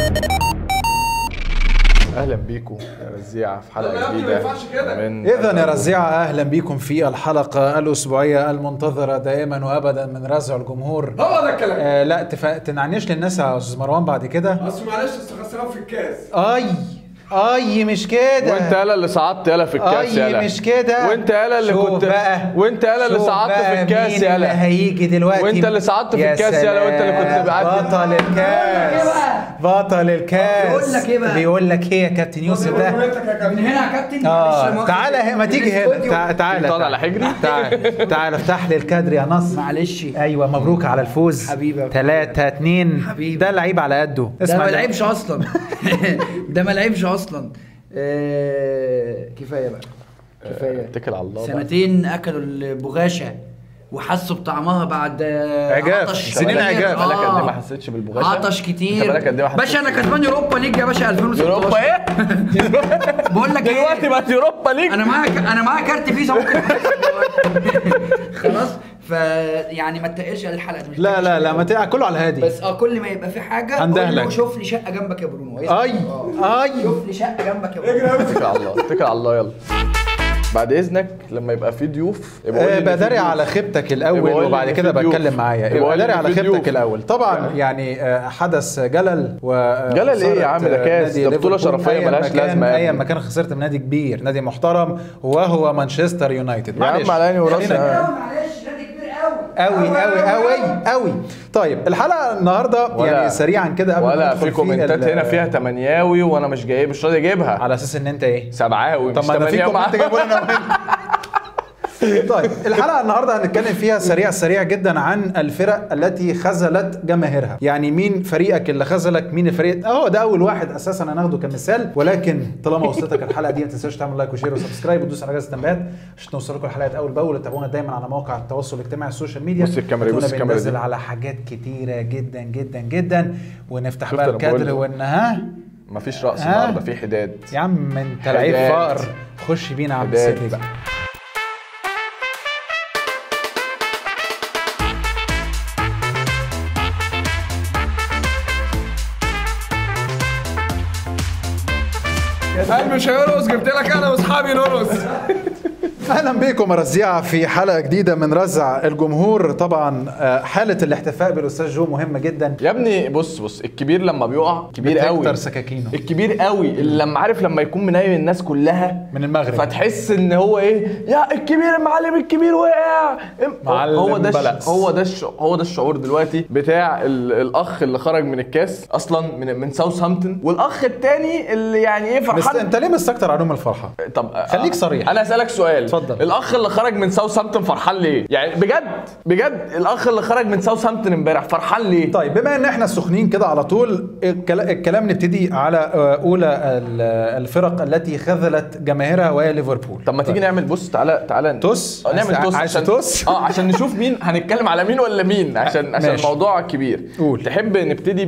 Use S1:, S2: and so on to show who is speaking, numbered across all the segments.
S1: اهلا بيكم يا رزيعه في حلقه
S2: يا ابني ما
S1: جديده
S2: ينفعش كده.
S1: من
S3: إذا يا رزيعة أهلا بكم في الحلقة الأسبوعية المنتظرة دائما وأبدا من رزع الجمهور
S2: هو ده الكلام
S3: آه لا تف... تنعنيش للناس يا أستاذ مروان بعد كده
S2: اصل معلش اصل خسران في الكاس
S3: أي أي مش كده
S1: وانت يالا اللي صعدت يالا في الكاس
S3: أي
S1: يالا
S3: مش كده
S1: وانت يالا اللي
S3: شوف
S1: كنت
S3: بقى
S1: وانت يالا اللي
S3: شوف
S1: صعدت
S3: بقى
S1: في الكاس
S3: مين اللي
S1: يالا
S3: هيجي دلوقتي
S1: وانت اللي صعدت في
S3: يا
S1: الكاس يالا وانت اللي كنت
S3: سلام.
S1: بعت
S3: بطل الكاس بطل الكاس
S4: بيقول لك إيه بقى؟
S3: بيقول لك ايه يا كابتن يوسف ده
S4: من هنا يا كابتن معلش لا
S3: اه
S4: مؤاخذة.
S3: تعالى هنا- ما تيجي هنا
S4: الاستوديو.
S3: تع- تعالى
S1: تقعد على حجري؟
S3: تعالى تعالى افتح لي الكادر يا نصر
S4: معلش
S3: ايوه مبروك على الفوز
S4: حبيبي يا
S3: ثلاثة اتنين
S4: حبيبي.
S3: ده لعيب على قده
S4: ده ما لعبش اصلا ده ما لعبش اصلا آه، كفايه بقى كفايه
S1: اتكل على الله بقى.
S4: سنتين اكلوا البغاشه وحسوا بطعمها بعد آه،
S3: عجاف.
S4: عطش
S3: سنين
S4: كتير.
S3: عجاف.
S1: بالك قد ايه ما
S4: آه.
S1: حسيتش بالبغاشه
S4: عطش
S1: انت
S4: كتير
S1: بالك قد ايه ما
S4: باشا انا
S1: حسيتش
S4: كسبان يوروبا ليج يا باشا 2016
S1: يوروبا ايه؟
S4: بقول لك
S1: دلوقتي
S4: ايه
S1: بقت يوروبا ليج
S4: انا معايا انا معايا كارت فيزا ممكن خلاص ف يعني ما تتقلش على الحلقه دي مش
S3: لا لا لا ما تقع كله على الهادي
S4: بس اه كل ما يبقى في حاجه
S3: هندهلك.
S4: قول له شوف لي شقه جنبك يا برونو
S3: اي اي
S4: شوف لي شقه جنبك يا برونو
S1: اتكل على الله اتكل على الله يلا بعد اذنك لما يبقى في ضيوف يبقى قول لي
S3: آه،
S1: إن في
S3: بداري
S1: ضيوف.
S3: على خيبتك
S1: يبقى قول
S3: الاول
S1: لي
S3: وبعد
S1: إن
S3: كده
S1: في ضيوف.
S3: بتكلم معايا
S1: يبقى قول لي
S3: بداري
S1: إن
S3: على
S1: في
S3: خيبتك
S1: ضيوف.
S3: الاول طبعا يعني آه، حدث جلل و آه،
S1: جلل إيه يا عم؟ ده
S3: خسارة،
S1: كاس،
S3: نادي
S1: ده بطولة
S3: ليفربول.
S1: شرفية
S3: أيا
S1: ملهاش
S3: مكان-
S1: لازمة يا
S3: ايا
S1: ابني.
S3: مكان خسرت من نادي كبير نادي محترم وهو مانشستر يونايتد
S1: يا عم على عيني وراسي
S3: خلينا-
S4: معلش نادي كبير قوي
S3: قوي قوي قوي قوي طيب الحلقه النهارده
S1: ولا-
S3: يعني سريعا كده قبل ما
S1: ولا
S3: ندخل
S1: في كومنتات
S3: ال-
S1: هنا فيها تمنياوي وانا مش جايب مش راضي اجيبها
S3: على اساس ان انت ايه
S1: سبعاوي
S3: طب
S1: مش
S3: ما انا في
S1: تمنياوي
S3: كومنت جايبه لنا وين؟ طيب الحلقه النهارده هنتكلم فيها سريع سريع جدا عن الفرق التي خذلت جماهيرها يعني مين فريقك اللي خذلك مين الفريق اهو ده اول واحد اساسا هناخده كمثال ولكن طالما وصلتك الحلقه دي ما تنساش تعمل لايك وشير وسبسكرايب وتدوس على جرس التنبيهات عشان توصلكم الحلقات اول باول تابعونا دايما على مواقع التواصل الاجتماعي السوشيال ميديا
S1: بص الكاميرا دي، بص
S3: هتلاقونا
S1: الكاميرا دي.
S3: بننزل على حاجات كتيره جدا جدا جدا ونفتح
S1: شفت
S3: بقى
S1: أنا بقول
S3: الكادر
S1: لك.
S3: وان ها
S1: مفيش رقص
S3: ها؟
S1: النهارده في حداد
S3: يا عم انت لعيب
S1: حاجات.
S3: فقر خش بينا يا عم
S1: حاجات.
S3: سيدني بقى
S2: قلبي مش هيرقص جبت لك انا واصحابي نرقص
S3: اهلا بكم يا رزيعه في حلقه جديده من رزع الجمهور طبعا آه، حاله الاحتفاء بالاستاذ جو مهمه جدا
S1: يا ابني بص بص الكبير لما بيقع كبير قوي
S3: بتكتر سكاكينه
S1: الكبير قوي اللي لما عارف لما يكون منايم الناس كلها
S3: من المغرب
S1: فتحس ان هو ايه يا الكبير المعلم الكبير وقع
S3: معلم
S1: هو ده الش-
S3: بلس.
S1: هو ده الش- هو ده الشعور دلوقتي بتاع ال- الاخ اللي خرج من الكاس اصلا من من ساوثهامبتون والاخ التاني اللي يعني ايه
S3: مست...
S1: فرحان
S3: انت ليه مستكتر عليهم الفرحه
S1: طب
S3: خليك صريح.
S1: انا اسالك سؤال
S3: اتفضل.
S1: الاخ اللي خرج من ساوثهامبتون فرحان ليه يعني بجد بجد الاخ اللي خرج من ساوثهامبتون امبارح فرحان ليه
S3: طيب بما ان احنا سخنين كده على طول الكلا- الكلام نبتدي على آه، اولى ال- الفرق التي خذلت جماهيرها وهي ليفربول
S1: طب ما تيجي نعمل بص تعالى تعالى
S3: توس؟
S1: آه، نعمل
S3: عايز-
S1: توس
S3: عايز
S1: عشان
S3: توس؟
S1: اه عشان نشوف مين هنتكلم على مين ولا مين عشان عشان
S3: ماشي.
S1: الموضوع كبير
S3: قول.
S1: تحب نبتدي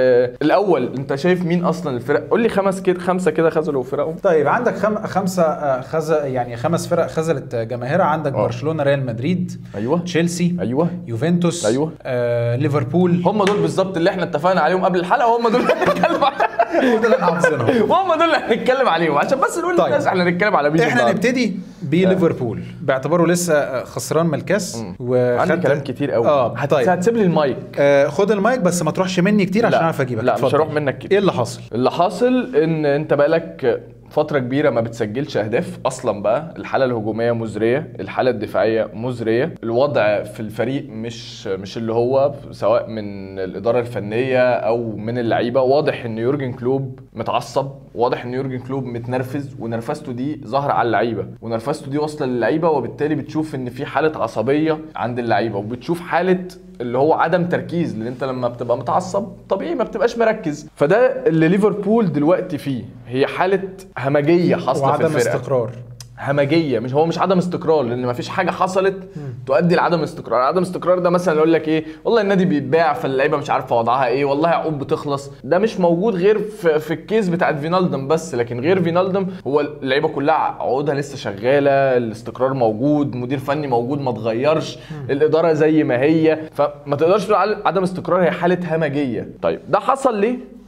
S1: بالاول انت شايف مين اصلا الفرق قول لي خمس كده خمسه كده خذلوا فرقهم
S3: طيب عندك خم... خمسه آه، خز... يعني خمس فرق خذلت جماهيرها عندك
S1: آه.
S3: برشلونه ريال مدريد
S1: ايوه
S3: تشيلسي
S1: ايوه
S3: يوفنتوس
S1: أيوة.
S3: آه، ليفربول
S1: هم دول بالظبط اللي احنا اتفقنا عليهم قبل الحلقه وهم دول اللي هنتكلم عليهم
S3: دول اللي حافظينهم
S1: وهم دول اللي هنتكلم عليهم عشان بس نقول
S3: طيب.
S1: للناس احنا هنتكلم على مين
S3: احنا
S1: النهاردة.
S3: نبتدي بليفربول باعتباره لسه خسران من الكاس وخد
S1: عندي كلام كتير قوي
S3: اه
S1: هت...
S3: طيب
S1: هتسيب لي المايك
S3: آه خد المايك بس ما تروحش مني كتير عشان
S1: لا.
S3: اعرف اجيبك
S1: لا، مش
S3: اتفضل.
S1: هروح منك كتير.
S3: ايه اللي حصل
S1: اللي حاصل ان انت بقالك فترة كبيرة ما بتسجلش أهداف أصلا بقى الحالة الهجومية مزرية الحالة الدفاعية مزرية الوضع في الفريق مش مش اللي هو سواء من الإدارة الفنية أو من اللعيبة واضح إن يورجن كلوب متعصب واضح إن يورجن كلوب متنرفز ونرفزته دي ظاهرة على اللعيبة ونرفزته دي واصلة للعيبة وبالتالي بتشوف إن في حالة عصبية عند اللعيبة وبتشوف حالة اللي هو عدم تركيز لان انت لما بتبقى متعصب طبيعي ما بتبقاش مركز فده اللي ليفربول دلوقتي فيه هي حاله همجيه حاصله في
S3: وعدم
S1: الفرقه
S3: استقرار
S1: همجيه مش هو مش عدم استقرار لان ما فيش حاجه حصلت تؤدي لعدم استقرار عدم استقرار ده مثلا يقول لك ايه والله النادي بيتباع فاللعيبه مش عارفه وضعها ايه والله عقود بتخلص ده مش موجود غير في, في الكيس بتاعت فينالدم بس لكن غير فينالدم هو اللعيبه كلها عقودها لسه شغاله الاستقرار موجود مدير فني موجود ما اتغيرش الاداره زي ما هي فما تقدرش تقول على عدم استقرار هي حاله همجيه طيب ده حصل ليه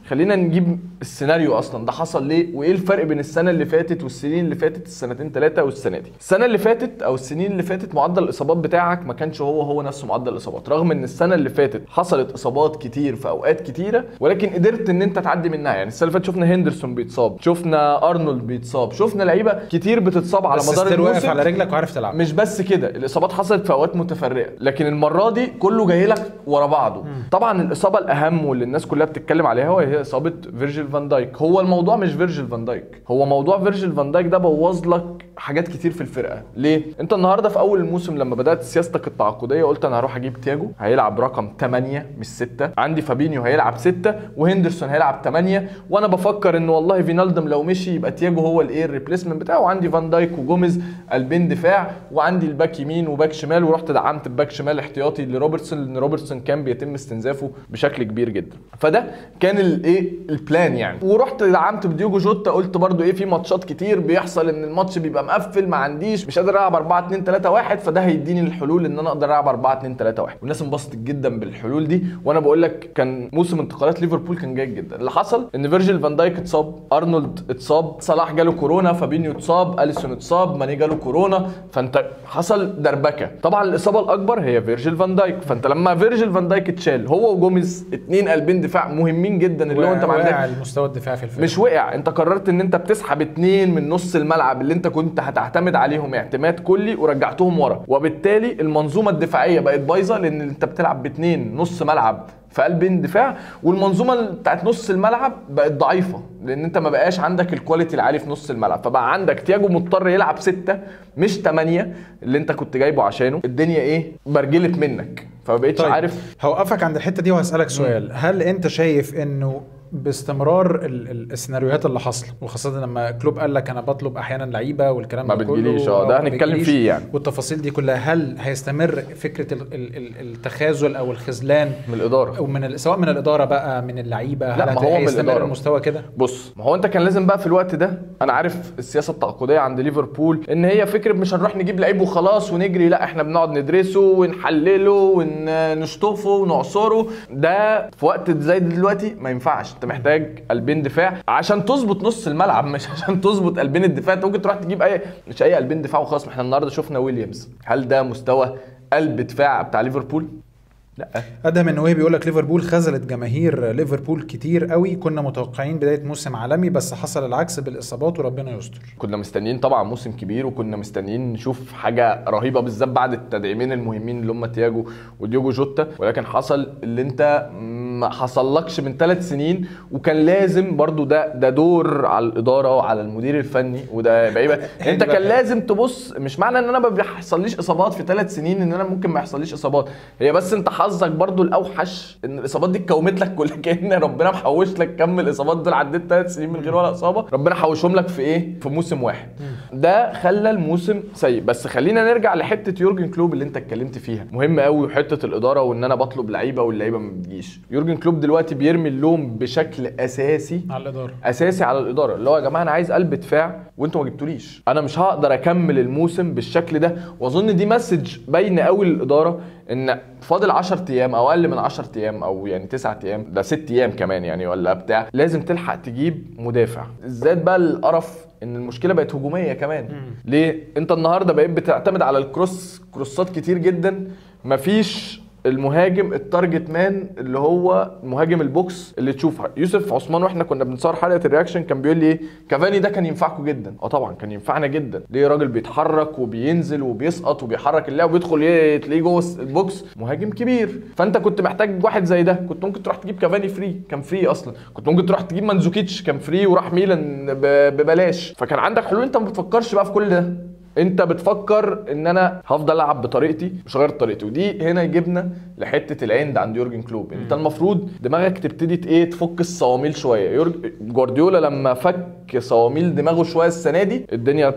S1: خلينا نجيب السيناريو اصلا ده حصل ليه وايه الفرق بين السنه اللي فاتت والسنين اللي فاتت السنتين ثلاثه والسنه دي السنه اللي فاتت او السنين اللي فاتت معدل الاصابات بتاعك ما كانش هو هو نفس معدل الاصابات رغم ان السنه اللي فاتت حصلت اصابات كتير في اوقات كتيره ولكن قدرت ان انت تعدي منها يعني السنه اللي فاتت شفنا هندرسون بيتصاب شفنا ارنولد بيتصاب شفنا لعيبه كتير بتتصاب على
S3: بس
S1: مدار
S3: ستيل واقف
S1: الموسم
S3: على رجلك وعارف تلعب
S1: مش بس كده الاصابات حصلت في اوقات متفرقه لكن المره دي كله جاي لك ورا بعضه طبعا الاصابه الاهم واللي الناس كلها بتتكلم عليها وهي اصابه فيرجيل فان دايك هو الموضوع مش فيرجيل فان دايك هو موضوع فيرجيل فان دايك ده بوظ لك حاجات كتير في الفرقه ليه انت النهارده في اول الموسم لما بدات سياستك التعاقديه قلت انا هروح اجيب تياجو هيلعب رقم 8 مش 6 عندي فابينيو هيلعب 6 وهندرسون هيلعب 8 وانا بفكر ان والله فينالدم لو مشي يبقى تياجو هو الايه الريبليسمنت بتاعه وعندي فان دايك وجوميز قلبين دفاع وعندي الباك يمين وباك شمال ورحت دعمت الباك شمال احتياطي لروبرتسون لان روبرتسون كان بيتم استنزافه بشكل كبير جدا فده كان الايه البلان يعني ورحت دعمت بديوجو جوتا قلت برضو ايه في ماتشات كتير بيحصل ان الماتش بيبقى مقفل ما عنديش مش قادر العب 4 2 3 1 فده هيديني الحلول ان انا اقدر العب 4 2 3 1 والناس انبسطت جدا بالحلول دي وانا بقول لك كان موسم انتقالات ليفربول كان جيد جدا اللي حصل ان فيرجيل فان دايك اتصاب ارنولد اتصاب صلاح جاله كورونا فابينيو اتصاب اليسون اتصاب ماني جاله كورونا فانت حصل دربكه طبعا الاصابه الاكبر هي فيرجيل فان دايك فانت لما فيرجيل فان دايك اتشال هو وجوميز اتنين قلبين دفاع مهمين جدا اللي هو انت ما
S3: واقع
S1: عندك
S3: المستوى الدفاعي في الفرقه
S1: مش وقع انت قررت ان انت بتسحب اتنين من نص الملعب اللي انت كنت هتعتمد عليهم اعتماد كلي ورجعتهم ورا وبالتالي المنظومه الدفاعيه بقت بايظه لان انت بتلعب باتنين نص ملعب في قلب دفاع والمنظومه بتاعت نص الملعب بقت ضعيفه لان انت ما بقاش عندك الكواليتي العالي في نص الملعب فبقى عندك تياجو مضطر يلعب ستة مش تمانية اللي انت كنت جايبه عشانه الدنيا ايه برجلت منك فما بقتش
S3: طيب
S1: عارف
S3: هوقفك عند الحته دي وهسالك سؤال هل انت شايف انه باستمرار ال- ال- السيناريوهات اللي حاصله وخاصه لما كلوب قال لك انا بطلب احيانا لعيبه والكلام
S1: ما
S3: ده كله
S1: بتجيليش، اه، ده
S3: ما
S1: هنتكلم
S3: بتجيليش،
S1: فيه يعني.
S3: والتفاصيل دي كلها هل هيستمر فكره ال- ال- ال- التخاذل او الخذلان
S1: من الاداره
S3: او من ال- سواء من الاداره بقى من اللعيبه
S1: لا،
S3: هل
S1: ما هو من
S3: هيستمر
S1: الإدارة.
S3: المستوى كده
S1: بص ما هو انت كان لازم بقى في الوقت ده انا عارف السياسه التعاقديه عند ليفربول ان هي فكره مش هنروح نجيب لعيب وخلاص ونجري لا احنا بنقعد ندرسه ونحلله ونشطفه ونعصره ده في وقت زي دلوقتي ما ينفعش انت محتاج قلبين دفاع عشان تظبط نص الملعب مش عشان تظبط قلبين الدفاع انت ممكن تروح تجيب اي مش اي قلبين دفاع وخلاص ما احنا النهارده شفنا ويليامز هل ده مستوى قلب دفاع بتاع ليفربول لا
S3: ادهم النووي بيقول لك ليفربول خذلت جماهير ليفربول كتير قوي كنا متوقعين بدايه موسم عالمي بس حصل العكس بالاصابات وربنا يستر
S1: كنا مستنيين طبعا موسم كبير وكنا مستنيين نشوف حاجه رهيبه بالذات بعد التدعيمين المهمين اللي هم تياجو وديوجو جوتا ولكن حصل اللي انت ما حصلكش من ثلاث سنين وكان لازم برضو ده ده دور على الاداره وعلى المدير الفني وده بعيبه انت كان لازم تبص مش معنى ان انا ما بيحصليش اصابات في ثلاث سنين ان انا ممكن ما يحصليش اصابات هي بس انت حظك برضو الاوحش ان الاصابات دي اتكومت لك كل كان ربنا محوش لك كم الاصابات دول عديت ثلاث سنين من غير ولا اصابه ربنا حوشهم لك في ايه في موسم واحد ده خلى الموسم سيء بس خلينا نرجع لحته يورجن كلوب اللي انت اتكلمت فيها مهم قوي حته الاداره وان انا بطلب لعيبه واللعيبه ما بتجيش يورجن كلوب دلوقتي بيرمي اللوم بشكل اساسي
S3: على الاداره
S1: اساسي على الاداره اللي هو يا جماعه انا عايز قلب دفاع وانتوا ما جبتوليش انا مش هقدر اكمل الموسم بالشكل ده واظن دي مسج باينه قوي للاداره ان فاضل 10 ايام او اقل من 10 ايام او يعني 9 ايام ده 6 ايام كمان يعني ولا بتاع لازم تلحق تجيب مدافع بالذات بقى القرف ان المشكله بقت هجوميه كمان ليه انت النهارده بقيت بتعتمد على الكروس كروسات كتير جدا مفيش المهاجم التارجت مان اللي هو مهاجم البوكس اللي تشوفها يوسف عثمان واحنا كنا بنصور حلقه الرياكشن كان بيقول لي ايه كافاني ده كان ينفعكم جدا اه طبعا كان ينفعنا جدا ليه راجل بيتحرك وبينزل وبيسقط وبيحرك اللعب وبيدخل ي- تلاقيه جوه البوكس مهاجم كبير فانت كنت محتاج واحد زي ده كنت ممكن تروح تجيب كافاني فري كان فري اصلا كنت ممكن تروح تجيب مانزوكيتش كان فري وراح ميلان ب- ببلاش فكان عندك حلول انت ما بتفكرش بقى في كل ده انت بتفكر ان انا هفضل العب بطريقتي مش هغير طريقتي ودي هنا يجيبنا لحته العند عند يورجن كلوب انت المفروض دماغك تبتدي ت- ايه تفك الصواميل شويه يورج... جوارديولا لما فك صواميل دماغه شويه السنه دي الدنيا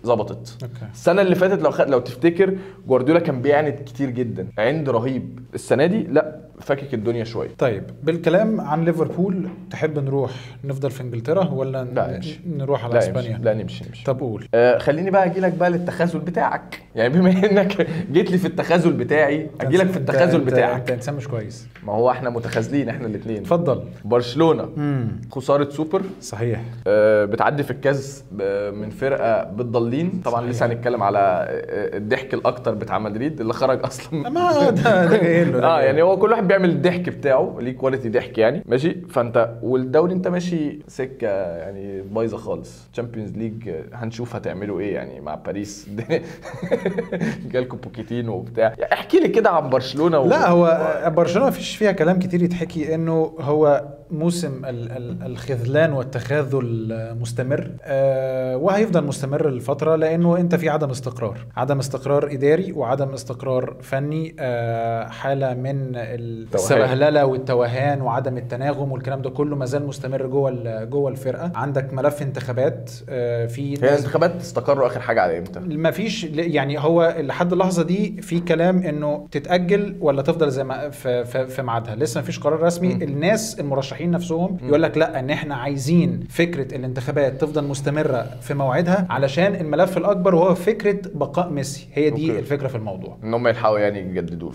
S1: ظبطت
S3: اوكي
S1: السنه اللي فاتت لو خد لو تفتكر جوارديولا كان بيعند كتير جدا عند رهيب السنه دي لا فاكك الدنيا شويه
S3: طيب بالكلام عن ليفربول تحب نروح نفضل في انجلترا ولا ن-
S1: لا، نمشي.
S3: نروح على
S1: لا
S3: اسبانيا
S1: نمشي لا نمشي نمشي
S3: طب قول
S1: آه خليني بقى اجي لك بقى للتخاذل بتاعك يعني بما انك جيت لي في التخاذل بتاعي اجي لك في
S3: أنت-
S1: التخاذل
S3: أنت- انت
S1: بتاعك
S3: انسان مش كويس
S1: ما هو احنا متخاذلين احنا الاثنين
S3: اتفضل
S1: برشلونه
S3: امم
S1: خساره سوبر
S3: صحيح
S1: آه، بتعدي في الكاس ب- من فرقه بتضلين طبعا
S3: صحيح.
S1: لسه هنتكلم على آه، الضحك الاكتر بتاع مدريد اللي خرج اصلا
S3: ما ده ده جاي له ده
S1: اه
S3: جاي
S1: يعني
S3: له.
S1: هو كل واحد بيعمل الضحك بتاعه ليه كواليتي ضحك يعني ماشي فانت والدوري انت ماشي سكه يعني بايظه خالص تشامبيونز ليج هنشوف هتعملوا ايه يعني مع باريس جالكم بوكيتينو وبتاع يعني احكي لي كده عن برشلونه و...
S3: لا هو برشلونه مفيش فيها كلام كتير يتحكي انه هو موسم ال- ال- الخذلان والتخاذل مستمر آه، وهيفضل مستمر لفتره لانه انت في عدم استقرار عدم استقرار اداري وعدم استقرار فني آه، حاله من السبهلله والتوهان وعدم التناغم والكلام ده كله ما زال مستمر جوه ال- جوه الفرقه عندك ملف انتخابات آه، في
S1: هي
S3: ناس-
S1: الانتخابات استقروا اخر حاجه على امتى؟
S3: ما فيش يعني هو لحد اللحظه دي في كلام انه تتاجل ولا تفضل زي ما في في, في ميعادها لسه ما فيش قرار رسمي
S1: مم.
S3: الناس المرشحين نفسهم يقول لك لا ان احنا عايزين فكره الانتخابات تفضل مستمره في موعدها علشان الملف الاكبر وهو فكره بقاء ميسي هي دي
S1: أوكي.
S3: الفكره في الموضوع
S1: ان هم يلحقوا يعني يجددوا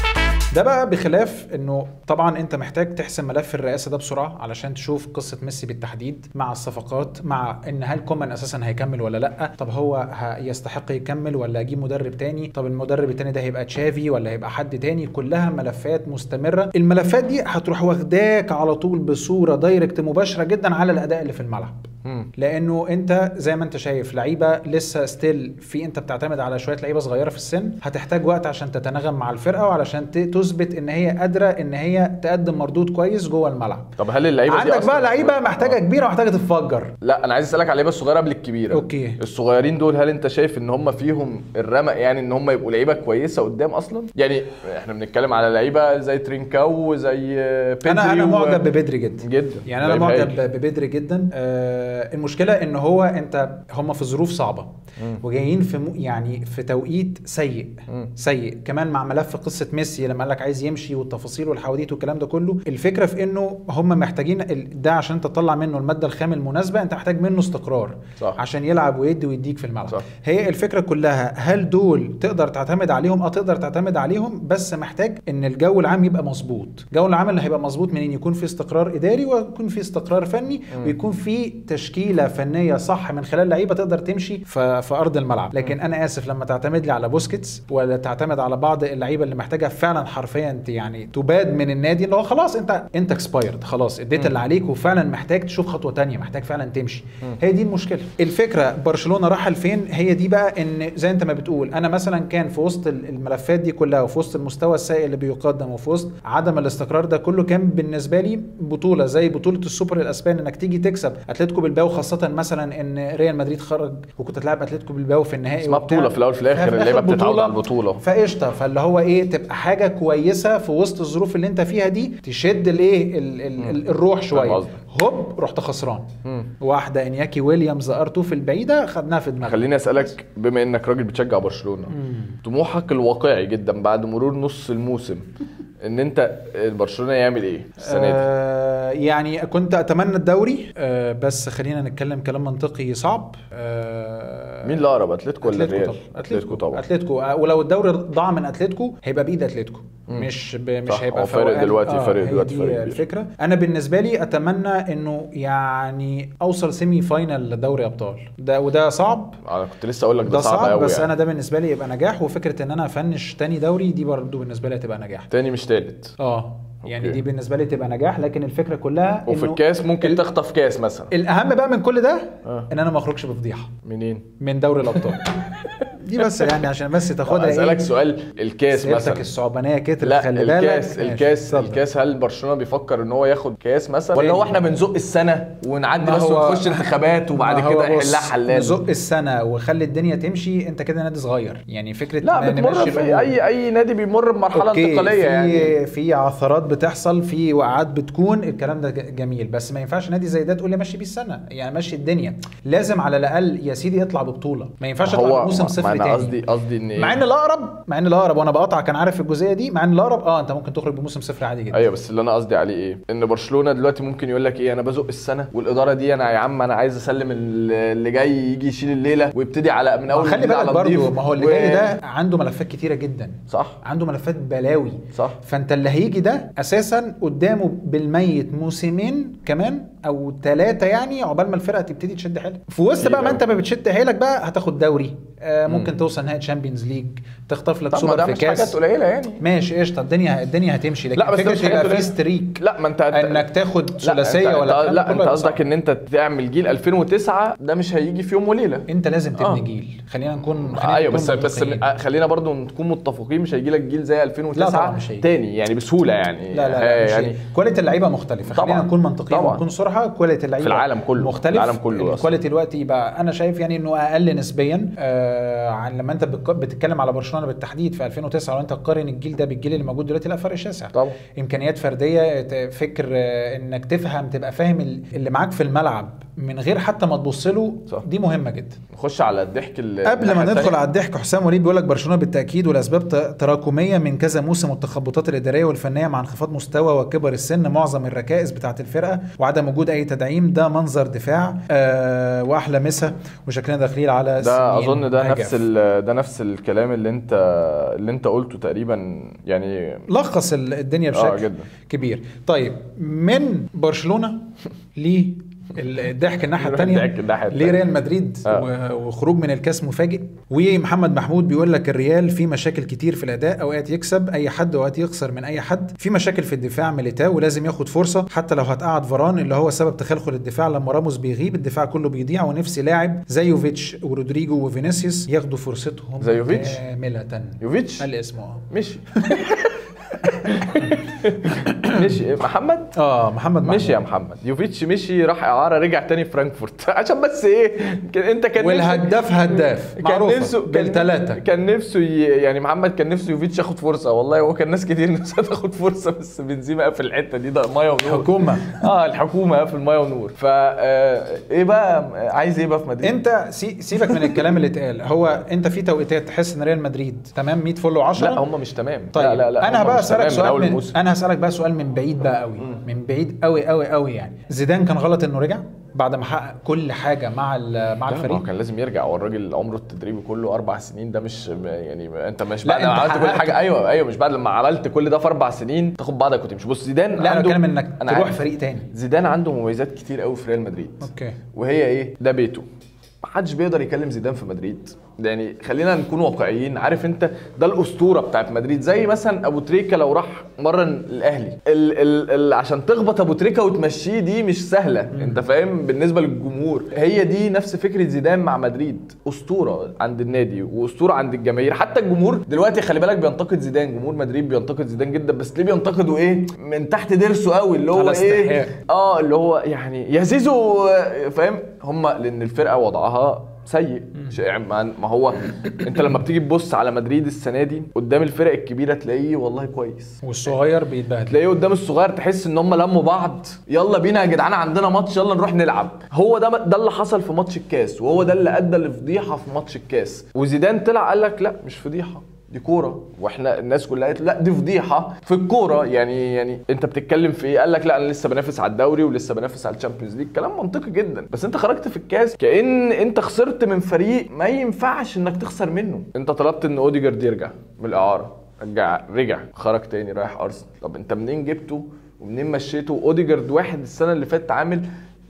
S3: ده بقى بخلاف انه طبعا انت محتاج تحسم ملف الرئاسه ده بسرعه علشان تشوف قصه ميسي بالتحديد مع الصفقات مع ان هل كومان اساسا هيكمل ولا لا طب هو ه- يستحق يكمل ولا اجيب مدرب تاني طب المدرب التاني ده هيبقى تشافي ولا هيبقى حد تاني كلها ملفات مستمره الملفات دي هتروح واخداك على طول بصوره دايركت مباشره جدا على الاداء اللي في الملعب
S1: مم.
S3: لانه انت زي ما انت شايف لعيبه لسه ستيل في انت بتعتمد على شويه لعيبه صغيره في السن هتحتاج وقت عشان تتناغم مع الفرقه وعلشان ت- تثبت ان هي قادره ان هي تقدم مردود كويس جوه الملعب
S1: طب هل اللعيبه دي
S3: عندك
S1: أصلاً-
S3: بقى لعيبه محتاجه
S1: آه.
S3: كبيره ومحتاجه تتفجر
S1: لا انا عايز اسالك على اللعيبه الصغيره قبل الكبيره
S3: أوكي.
S1: الصغيرين دول هل انت شايف ان هم فيهم الرمق يعني ان هم يبقوا لعيبه كويسه قدام اصلا يعني احنا بنتكلم على لعيبه زي ترينكاو زي بيدري
S3: انا انا
S1: و-
S3: معجب ببدري جدا
S1: جدا
S3: يعني انا
S1: لعيب
S3: معجب
S1: هايل.
S3: ببدري جدا آه المشكله ان هو انت هم في ظروف صعبه وجايين في م... يعني في توقيت سيء
S1: مم.
S3: سيء كمان مع ملف قصه ميسي لما قال لك عايز يمشي والتفاصيل والحواديت والكلام ده كله الفكره في انه هم محتاجين ال- ده عشان انت تطلع منه الماده الخام المناسبه انت محتاج منه استقرار
S1: صح.
S3: عشان يلعب ويدي ويديك في الملعب
S1: صح.
S3: هي الفكره كلها هل دول تقدر تعتمد عليهم اه تقدر تعتمد عليهم بس محتاج ان الجو العام يبقى مظبوط الجو العام اللي هيبقى مظبوط منين يكون في استقرار اداري ويكون في استقرار فني ويكون في تشكيله فنيه صح من خلال لعيبه تقدر تمشي في, في ارض الملعب لكن انا اسف لما تعتمد لي على بوسكيتس ولا تعتمد على بعض اللعيبه اللي محتاجه فعلا حرفيا ت- يعني تباد من النادي اللي هو خلاص انت انت اكسبايرد خلاص اديت اللي عليك وفعلا محتاج تشوف خطوه تانية محتاج فعلا تمشي هي دي المشكله الفكره برشلونه راح لفين هي دي بقى ان زي انت ما بتقول انا مثلا كان في وسط ال- الملفات دي كلها وفي وسط المستوى السيء اللي بيقدم وفي وسط عدم الاستقرار ده كله كان بالنسبه لي بطوله زي بطوله السوبر الاسباني انك تيجي تكسب اتلتيكو بالباو خاصه مثلا ان ريال مدريد خرج وكنت تلعب اتلتيكو بالباو في النهائي
S1: اسمها
S3: وبتاع.
S1: بطوله في الاول في الاخر
S3: ففي
S1: اللعيبه
S3: الآخر
S1: بتتعود
S3: بطولة
S1: على البطوله
S3: فقشطه فاللي هو ايه تبقى حاجه كويسه في وسط الظروف اللي انت فيها دي تشد الايه ال- ال- ال- الروح شويه
S1: قصدك.
S3: هوب رحت خسران
S1: مم.
S3: واحده انياكي ويليامز ارتو في البعيده خدناها في دماغنا
S1: خليني اسالك بما انك راجل بتشجع برشلونه طموحك الواقعي جدا بعد مرور نص الموسم ان انت برشلونه يعمل ايه السنه دي
S3: آه يعني كنت اتمنى الدوري آه بس خلينا نتكلم كلام منطقي صعب آه
S1: مين اللي اقرب اتلتيكو ولا
S3: اتلتيكو
S1: الريال
S3: طبعا اتلتيكو
S1: طبعا
S3: اتلتيكو آه، ولو الدوري ضاع من اتلتيكو هيبقى بايد اتلتيكو مش ب... مش
S1: صح،
S3: هيبقى
S1: هو فارق
S3: فوقان.
S1: دلوقتي، فارق
S3: هي
S1: دلوقتي،
S3: دي
S1: فارق كبير.
S3: الفكره انا بالنسبه لي اتمنى انه يعني اوصل سيمي فاينل لدوري ابطال ده وده صعب
S1: انا كنت لسه اقول لك ده,
S3: ده
S1: صعب
S3: صعب
S1: قوي
S3: بس
S1: يعني.
S3: انا ده بالنسبه لي يبقى نجاح وفكره ان انا افنش تاني دوري دي برضه بالنسبه لي هتبقى نجاح
S1: تاني مش تالت
S3: اه يعني
S1: أوكي.
S3: دي بالنسبه لي تبقى نجاح لكن الفكره كلها
S1: وفي
S3: إنه
S1: الكاس ممكن
S3: ال-
S1: تخطف كاس مثلا
S3: الاهم بقى من كل ده
S1: آه.
S3: ان انا ما اخرجش بفضيحه
S1: منين
S3: من دوري الابطال دي بس يعني عشان بس تاخدها
S1: اسالك
S3: ايه
S1: سؤال الكاس
S3: سيرتك
S1: مثلا
S3: الصعبانيه كترت
S1: لا
S3: خلي بالك
S1: الكاس
S3: ماشي،
S1: الكاس
S3: اتفضل.
S1: الكاس هل برشلونه بيفكر ان هو ياخد كاس مثلا ولا
S3: تاني.
S1: هو احنا بنزق السنه ونعدي
S3: ما
S1: بس
S3: هو-
S1: ونخش انتخابات وبعد
S3: ما هو
S1: كده
S3: بص،
S1: يحلها حلال
S3: نزق السنه وخلي الدنيا تمشي انت كده نادي صغير يعني فكره
S1: لا
S3: ما
S1: بتمر
S3: نمشي
S1: في
S3: الأمور.
S1: اي اي نادي بيمر بمرحله
S3: أوكي،
S1: انتقاليه
S3: في
S1: يعني
S3: في عثرات بتحصل في وقعات بتكون الكلام ده ج- جميل بس ما ينفعش نادي زي ده تقول لي مشي بيه السنه يعني مشي الدنيا لازم على الاقل يا سيدي يطلع ببطوله ما ينفعش يطلع
S1: هو
S3: بموسم
S1: ما-
S3: صفر
S1: ما انا
S3: تاني
S1: قصدي قصدي ان
S3: مع ان الاقرب مع ان الاقرب وانا بقطع كان عارف الجزئيه دي مع ان الاقرب اه انت ممكن تخرج بموسم صفر عادي جدا
S1: ايوه بس اللي انا قصدي عليه ايه ان برشلونه دلوقتي ممكن يقول لك ايه انا بزق السنه والاداره دي انا يا عم انا عايز اسلم ال- اللي جاي يجي يشيل الليله ويبتدي على من اول
S3: خلي
S1: جديد
S3: بالك
S1: على
S3: برضو
S1: نضيف
S3: ما هو اللي
S1: و-
S3: جاي ده عنده ملفات كتيره جدا
S1: صح
S3: عنده ملفات بلاوي
S1: صح
S3: فانت اللي هيجي ده اساسا قدامه بالميت موسمين كمان او ثلاثه يعني عقبال ما الفرقه تبتدي تشد حيلها في وسط
S1: كتير
S3: بقى ما
S1: أوي.
S3: انت ما بتشد حيلك بقى هتاخد دوري آه ممكن
S1: مم.
S3: توصل نهائي تشامبيونز ليج تخطف لك
S1: طب ما
S3: سوبر
S1: ده
S3: في
S1: مش حاجات
S3: كاس
S1: قليله يعني
S3: ماشي قشطه الدنيا الدنيا هتمشي لكن
S1: لا، بس ده
S3: فكره
S1: مش حاجات
S3: يبقى في
S1: قليلة.
S3: ستريك
S1: لا ما انت
S3: انك تاخد
S1: لا،
S3: ثلاثيه
S1: انت-
S3: ولا
S1: انت
S3: الكلام
S1: لا
S3: ده
S1: انت
S3: كله
S1: قصدك
S3: صعب.
S1: ان انت تعمل جيل 2009 ده مش هيجي في يوم وليله
S3: انت لازم تبني
S1: آه.
S3: جيل خلينا نكون خلينا
S1: ايوه
S3: نكون
S1: بس بس
S3: منطقيين.
S1: آه، خلينا برضو نكون متفقين مش هيجي لك جيل زي 2009
S3: لا طبعا مش هيجي.
S1: تاني يعني بسهوله يعني
S3: لا لا,
S1: آه،
S3: لا مش
S1: يعني
S3: يعني كواليتي اللعيبه مختلفه خلينا
S1: طبعاً.
S3: نكون منطقيين
S1: طبعاً.
S3: ونكون صراحه كواليتي اللعيبه
S1: في العالم كله.
S3: مختلف
S1: العالم كله أصلاً.
S3: الكواليتي دلوقتي يبقى انا شايف يعني انه اقل نسبيا آه عن لما انت بتك- بتتكلم على برشلونه بالتحديد في 2009 لو انت تقارن الجيل ده بالجيل اللي موجود دلوقتي لا فرق شاسع
S1: طبعا
S3: امكانيات فرديه ت- فكر آه، انك تفهم تبقى فاهم ال- اللي معاك في الملعب من غير حتى ما تبص له
S1: صح.
S3: دي مهمه جدا
S1: نخش على الضحك اللي
S3: قبل ما ندخل على الضحك حسام وليد بيقول لك برشلونه بالتاكيد والاسباب ت- تراكميه من كذا موسم والتخبطات الاداريه والفنيه مع انخفاض مستوى وكبر السن معظم الركائز بتاعه الفرقه وعدم وجود اي تدعيم ده منظر دفاع آه واحلى مسا وشكلنا داخلين على
S1: ده
S3: سنين
S1: اظن ده
S3: نجف.
S1: نفس ال- ده نفس الكلام اللي انت اللي انت قلته تقريبا يعني
S3: لخص ال- الدنيا
S1: اه
S3: بشكل
S1: جدا
S3: كبير طيب من برشلونه ليه الضحك الناحيه الثانيه
S1: الضحك الناحية التانية.
S3: ليه ريال مدريد
S1: آه.
S3: و- وخروج من الكاس مفاجئ ومحمد محمود بيقول لك الريال فيه مشاكل كتير في الاداء اوقات يكسب اي حد واوقات يخسر من اي حد في مشاكل في الدفاع ميليتاو ولازم ياخد فرصه حتى لو هتقعد فران اللي هو سبب تخلخل الدفاع لما راموس بيغيب الدفاع كله بيضيع ونفسي لاعب زي يوفيتش ورودريجو وفينيسيوس ياخدوا فرصتهم
S1: زي يوفيتش؟
S3: كامله
S1: يوفيتش
S3: قال اسمه اه
S1: مشي مشي محمد
S3: اه محمد محمود.
S1: مشي يا محمد يوفيتش مشي راح اعاره رجع تاني فرانكفورت عشان بس ايه كان- انت كان نفسك-
S3: والهداف هداف
S1: كان
S3: معروفة
S1: نفسه كان-
S3: بالثلاثة
S1: كان نفسه ي... يعني محمد كان نفسه يوفيتش ياخد فرصه والله هو كان ناس كتير نفسها تاخد فرصه بس بنزيما قافل الحته دي ده ميه ونور
S3: حكومة
S1: اه الحكومه قافل ميه ونور فا آه، ايه بقى عايز ايه بقى في مدريد
S3: انت سي سيبك من الكلام اللي اتقال هو انت في توقيتات تحس ان ريال مدريد تمام 100 فل و10
S1: لا هم مش تمام
S3: طيب
S1: لا لا لا
S3: انا
S1: هم
S3: بقى
S1: مش تمام
S3: اسالك سؤال
S1: اول
S3: من
S1: الموسم
S3: انا هسالك بقى سؤال من بعيد بقى قوي من بعيد قوي قوي قوي يعني زيدان كان غلط انه رجع بعد ما حقق كل حاجه مع ال- مع
S1: لا، ما هو
S3: الفريق
S1: كان لازم يرجع هو الراجل عمره التدريبي كله اربع سنين ده مش يعني انت مش
S3: لا،
S1: بعد ما
S3: انت
S1: عملت كل
S3: حققت.
S1: حاجه ايوه ايوه مش بعد لما عملت كل ده في اربع سنين تاخد بعضك وتمشي بص زيدان
S3: لا انا
S1: عنده
S3: بتكلم انك
S1: أنا
S3: تروح
S1: عارف.
S3: فريق تاني
S1: زيدان عنده مميزات كتير قوي في ريال مدريد
S3: اوكي
S1: وهي ايه ده بيته محدش بيقدر يكلم زيدان في مدريد يعني خلينا نكون واقعيين عارف انت ده الاسطوره بتاعت مدريد زي مثلا ابو تريكه لو راح مره الاهلي ال ال ال عشان تخبط ابو تريكه وتمشيه دي مش سهله انت فاهم بالنسبه للجمهور هي دي نفس فكره زيدان مع مدريد اسطوره عند النادي واسطوره عند الجماهير حتى الجمهور دلوقتي خلي بالك بينتقد زيدان جمهور مدريد بينتقد زيدان جدا بس ليه بينتقدوا ايه من تحت ضرسه قوي اللي هو
S3: على
S1: ايه
S3: استحياء.
S1: اه اللي هو يعني يا زيزو آه، فاهم هم لان الفرقه وضعها سيء شيء- ما ما هو انت لما بتيجي تبص على مدريد السنه دي قدام الفرق الكبيره تلاقيه والله كويس
S3: والصغير بيتبهدل
S1: تلاقيه قدام الصغير تحس ان هم لموا بعض يلا بينا يا جدعان عندنا ماتش يلا نروح نلعب هو ده ده اللي حصل في ماتش الكاس وهو ده اللي ادى لفضيحه في ماتش الكاس وزيدان طلع قال لك لا مش فضيحه دي كوره واحنا الناس كلها قالت لا دي فضيحه في الكوره يعني يعني انت بتتكلم في ايه قال لك لا انا لسه بنافس على الدوري ولسه بنافس على الشامبيونز ليج كلام منطقي جدا بس انت خرجت في الكاس كان انت خسرت من فريق ما ينفعش انك تخسر منه انت طلبت ان اوديجارد يرجع من الاعاره رجع رجع خرج تاني رايح ارسنال طب انت منين جبته ومنين مشيته اوديجارد واحد السنه اللي فاتت عامل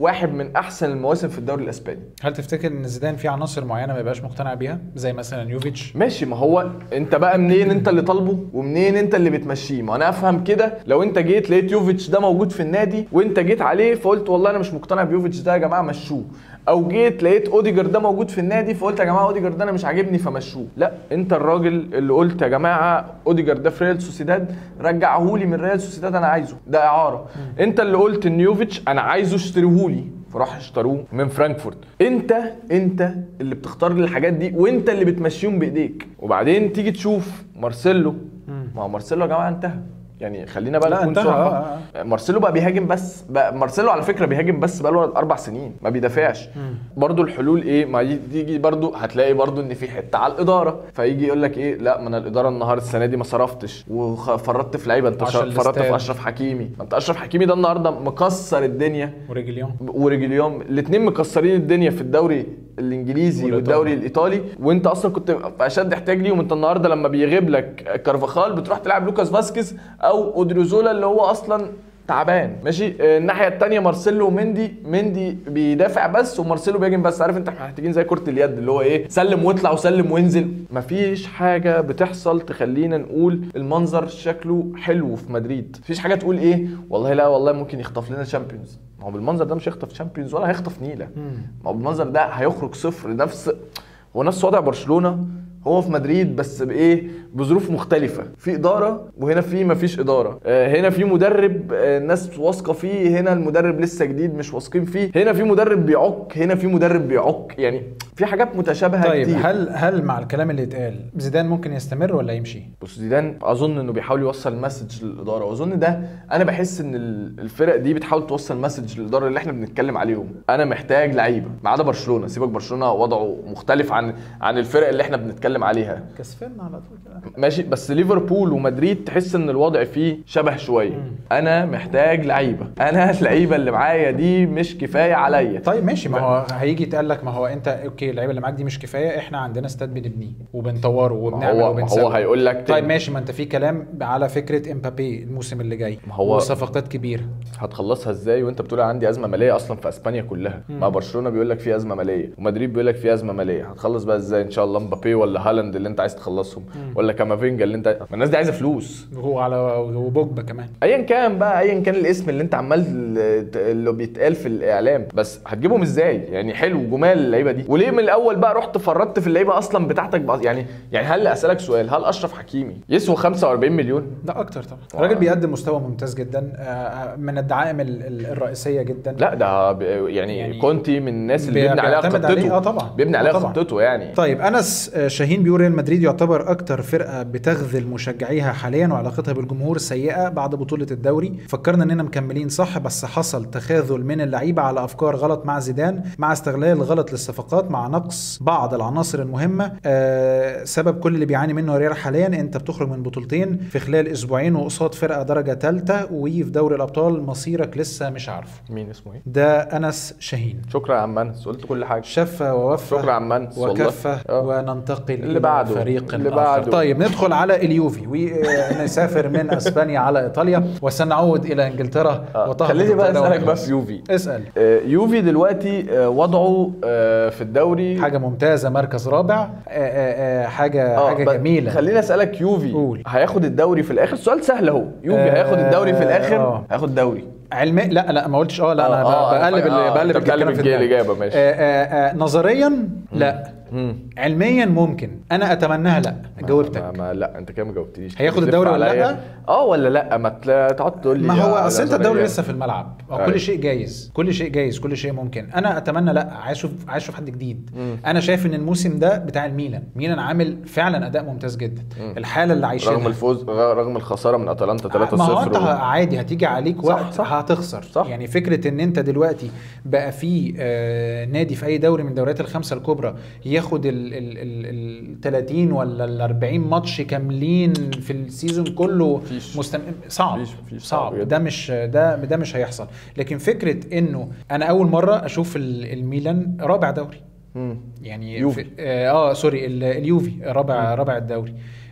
S1: واحد من احسن المواسم في الدوري الاسباني
S3: هل تفتكر ان زيدان في عناصر معينه ما يبقاش مقتنع بيها زي مثلا يوفيتش
S1: ماشي ما هو انت بقى منين انت اللي طالبه ومنين انت اللي بتمشيه ما انا افهم كده لو انت جيت لقيت يوفيتش ده موجود في النادي وانت جيت عليه فقلت والله انا مش مقتنع بيوفيتش ده يا جماعه مشوه او جيت لقيت اوديجر ده موجود في النادي فقلت يا جماعه اوديجر ده انا مش عاجبني فمشوه لا انت الراجل اللي قلت يا جماعه اوديجر ده في ريال سوسيداد رجعهولي من ريال سوسيداد انا عايزه ده اعاره انت اللي قلت ان يوفيتش انا عايزه اشتريهولي فراح اشتروه من فرانكفورت انت انت اللي بتختار لي الحاجات دي وانت اللي بتمشيهم بايديك وبعدين تيجي تشوف مارسيلو ما هو مارسيلو يا جماعه انتهى يعني خلينا بقى
S3: لا،
S1: نكون
S3: انتهى،
S1: صراحه
S3: آه،
S1: مارسيلو بقى بيهاجم بس بقى مارسيلو على فكره بيهاجم بس بقى له اربع سنين ما بيدافعش برضو الحلول ايه ما ي- تيجي برضو هتلاقي برضو ان في حته على الاداره فيجي يقول لك ايه لا ما انا الاداره النهارده السنه دي ما صرفتش وفرطت في لعيبه انت
S3: عشان
S1: فرطت في
S3: الاستاد.
S1: اشرف حكيمي ما انت اشرف حكيمي ده النهارده مكسر الدنيا
S3: وريجليون
S1: ورجليوم الاثنين مكسرين الدنيا في الدوري الانجليزي
S3: والإيطالي.
S1: والدوري الايطالي وانت اصلا كنت في اشد احتياج ليهم انت النهارده لما بيغيب لك كارفاخال بتروح تلعب لوكاس فاسكيز او اودريزولا اللي هو اصلا تعبان ماشي آه، الناحيه الثانيه مارسيلو ومندي مندي بيدافع بس ومارسيلو بيهاجم بس عارف انت احنا محتاجين زي كره اليد اللي هو ايه سلم واطلع وسلم وانزل مفيش حاجه بتحصل تخلينا نقول المنظر شكله حلو في مدريد مفيش حاجه تقول ايه والله لا والله ممكن يخطف لنا شامبيونز ما هو بالمنظر ده مش هيخطف شامبيونز ولا هيخطف نيله ما هو بالمنظر ده هيخرج صفر نفس هو نفس وضع برشلونه هو في مدريد بس بايه بظروف مختلفه في اداره وهنا في مفيش اداره آه، هنا في مدرب آه، الناس واثقه فيه هنا المدرب لسه جديد مش واثقين فيه هنا في مدرب بيعك هنا في مدرب بيعك يعني في حاجات متشابهه
S3: طيب
S1: كتير
S3: هل هل مع الكلام اللي اتقال زيدان ممكن يستمر ولا يمشي؟
S1: بص زيدان اظن انه بيحاول يوصل مسج للاداره واظن ده انا بحس ان ال- الفرق دي بتحاول توصل مسج للاداره اللي احنا بنتكلم عليهم انا محتاج لعيبه ما عدا برشلونه سيبك برشلونه وضعه مختلف عن عن الفرق اللي احنا بنتكلم عليها
S3: كسفنا على طول كده
S1: ماشي بس ليفربول ومدريد تحس ان الوضع فيه شبه شويه انا محتاج لعيبه انا اللعيبه اللي معايا دي مش كفايه عليا
S3: طيب ماشي ما هو هيجي يتقال لك ما هو انت اوكي اللعيبه اللي معاك دي مش كفايه احنا عندنا استاد بنبنيه وبنطوره
S1: ما
S3: وبنعمل
S1: هو ما
S3: وبنسوي
S1: هو هيقول لك
S3: طيب
S1: تاني.
S3: ماشي ما انت في كلام على فكره امبابي الموسم اللي جاي
S1: ما هو-
S3: وصفقات كبيره
S1: هتخلصها ازاي وانت بتقول عندي ازمه ماليه اصلا في اسبانيا كلها ما برشلونه بيقول لك في ازمه ماليه ومدريد بيقول لك في ازمه ماليه هتخلص بقى ازاي ان شاء الله مبابي ولا هالاند اللي انت عايز تخلصهم ولا كامافينجا اللي انت ما الناس دي عايزه فلوس
S3: وهو على وبوجبا كمان
S1: ايا كان بقى ايا كان الاسم اللي انت عمال اللي بيتقال في الاعلام بس هتجيبهم ازاي يعني حلو جمال اللعيبه دي وليه من الاول بقى رحت فرطت في اللعيبه اصلا بتاعتك بقى يعني يعني هل اسالك سؤال هل اشرف حكيمي يسوى 45 مليون
S3: لا اكتر طبعا الراجل بيقدم مستوى ممتاز جدا آه، من الدعائم ال- ال- الرئيسيه جدا
S1: لا ده ب- يعني,
S3: يعني
S1: يعني كونتي من الناس اللي
S3: بي-
S1: بيبني عليها
S3: بيعتمد
S1: خطته
S3: عليه، آه طبعا.
S1: بيبني
S3: آه
S1: عليها
S3: طبعا.
S1: خطته يعني
S3: طيب انس آه، شاهين بيقول ريال مدريد يعتبر اكتر فرقه بتغذل مشجعيها حاليا وعلاقتها بالجمهور سيئه بعد بطوله الدوري فكرنا اننا مكملين صح بس حصل تخاذل من اللعيبه على افكار غلط مع زيدان مع استغلال غلط للصفقات مع نقص بعض العناصر المهمه آه سبب كل اللي بيعاني منه ريال حاليا انت بتخرج من بطولتين في خلال اسبوعين وقصاد فرقه درجه ثالثه وفي دوري الابطال مصيرك لسه مش عارفه
S1: مين اسمه ايه
S3: ده انس شاهين
S1: شكرا يا عم انس قلت كل حاجه
S3: شف ووفى
S1: شكرا يا عم انس والله.
S3: وكفى
S1: آه.
S3: وننتقل
S1: اللي
S3: إلى
S1: بعده،
S3: فريق
S1: اللي
S3: آخر.
S1: بعده.
S3: طيب ندخل على اليوفي ونسافر من اسبانيا على ايطاليا وسنعود الى انجلترا
S1: آه.
S3: وتهبط
S1: خليني بقى
S3: الطائرة
S1: اسالك بقى
S3: والجهاز.
S1: في يوفي
S3: اسال
S1: آه، يوفي دلوقتي آه، وضعه آه، في الدوري
S3: حاجه ممتازه مركز رابع آه، آه، آه، حاجه
S1: آه،
S3: حاجه
S1: ب-
S3: جميله
S1: خليني اسالك يوفي
S3: قول.
S1: هياخد الدوري في الاخر سؤال سهل اهو يوفي
S3: آه،
S1: هياخد الدوري في الاخر
S3: آه.
S1: هياخد دوري
S3: علمي لا لا ما قلتش اه لا انا
S1: آه، آه،
S3: ب- بقلب
S1: آه،
S3: ال- بقلب
S1: أنت بتقلب
S3: الكلام في
S1: الجي-
S3: دماغي.
S1: الإجابة، ماشي.
S3: آه، آه، آه، نظريا لا
S1: مم.
S3: علميا ممكن انا اتمناها لا
S1: ما,
S3: جاوبتك
S1: ما لا انت كده ما جاوبتنيش
S3: هياخد
S1: بتلف
S3: الدوري ولا
S1: عليا.
S3: لأ؟
S1: اه ولا لا ما تلا- تقعد تقول لي
S3: ما هو
S1: يا
S3: اصل انت
S1: نظرية.
S3: الدوري لسه في الملعب هو
S1: أيوة.
S3: كل شيء جايز كل شيء جايز كل شيء ممكن انا اتمنى لا عايز اشوف عايز اشوف حد جديد
S1: مم.
S3: انا شايف ان الموسم ده بتاع الميلان ميلان عامل فعلا اداء ممتاز جدا الحاله اللي عايشينها
S1: رغم الفوز غ- رغم الخساره من اتلانتا 3-0
S3: ما هو انت
S1: و-
S3: عادي هتيجي عليك
S1: صح،
S3: وقت
S1: صح.
S3: هتخسر
S1: صح.
S3: يعني فكره ان انت دلوقتي بقى في آه نادي في اي دوري من الدوريات الخمسه الكبرى ياخد ال ال ال ال 30 ولا ال 40 ماتش كاملين في السيزون كله
S1: مفيش.
S3: مستم... صعب
S1: مفيش- مفيش، صعب
S3: صعب
S1: جدا.
S3: ده مش ده ده مش هيحصل لكن فكره انه انا اول مره اشوف ال- الميلان رابع دوري
S1: مم.
S3: يعني
S1: يوفي.
S3: في اه, آه سوري ال- اليوفي رابع رابع الدوري